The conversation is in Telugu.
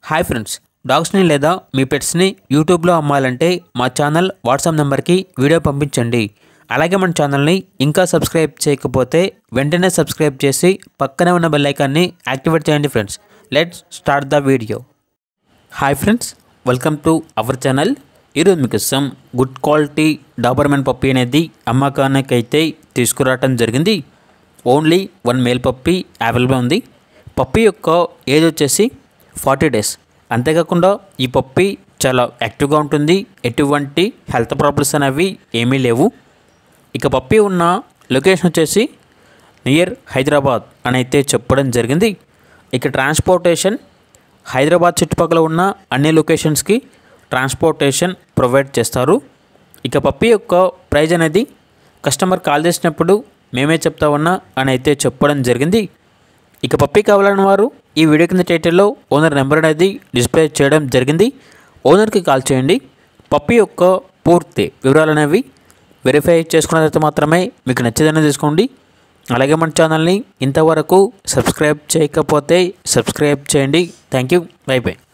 హాయ్ ఫ్రెండ్స్ డాగ్స్ని లేదా మీ పెట్స్ని యూట్యూబ్లో అమ్మాలంటే మా ఛానల్ వాట్సాప్ నెంబర్కి వీడియో పంపించండి అలాగే మన ఛానల్ని ఇంకా సబ్స్క్రైబ్ చేయకపోతే వెంటనే సబ్స్క్రైబ్ చేసి పక్కనే ఉన్న బెల్ ఐకాన్ని యాక్టివేట్ చేయండి friends let's start the video hi friends welcome to our channel ఈరోజు మీకు ఇస్తాం గుడ్ క్వాలిటీ డాబర్మెన్ పప్పి అనేది అమ్మకానికి అయితే తీసుకురావటం జరిగింది only one male puppy available ఉంది పప్పి యొక్క ఏజ్ వచ్చేసి ఫార్టీ డేస్ అంతేకాకుండా ఈ పప్పి చాలా యాక్టివ్గా ఉంటుంది ఎటువంటి హెల్త్ ప్రాబ్లమ్స్ అనేవి ఏమీ లేవు ఇక పప్పి ఉన్న లొకేషన్ వచ్చేసి నియర్ హైదరాబాద్ అని అయితే చెప్పడం జరిగింది ఇక ట్రాన్స్పోర్టేషన్ హైదరాబాద్ చుట్టుపక్కల ఉన్న అన్ని లొకేషన్స్కి ట్రాన్స్పోర్టేషన్ ప్రొవైడ్ చేస్తారు ఇక పప్పి యొక్క ప్రైజ్ అనేది కస్టమర్ కాల్ చేసినప్పుడు మేమే చెప్తా ఉన్నా అని అయితే చెప్పడం జరిగింది ఇక పప్పి కావాలని వారు ఈ వీడియో కింద టైటిల్లో ఓనర్ నెంబర్ అనేది డిస్ప్లే చేయడం జరిగింది ఓనర్కి కాల్ చేయండి పప్పి యొక్క పూర్తి వివరాలు అనేవి వెరిఫై చేసుకున్న తర్వాత మాత్రమే మీకు నచ్చేదని తీసుకోండి అలాగే మన ఛానల్ని ఇంతవరకు సబ్స్క్రైబ్ చేయకపోతే సబ్స్క్రైబ్ చేయండి థ్యాంక్ యూ బై బై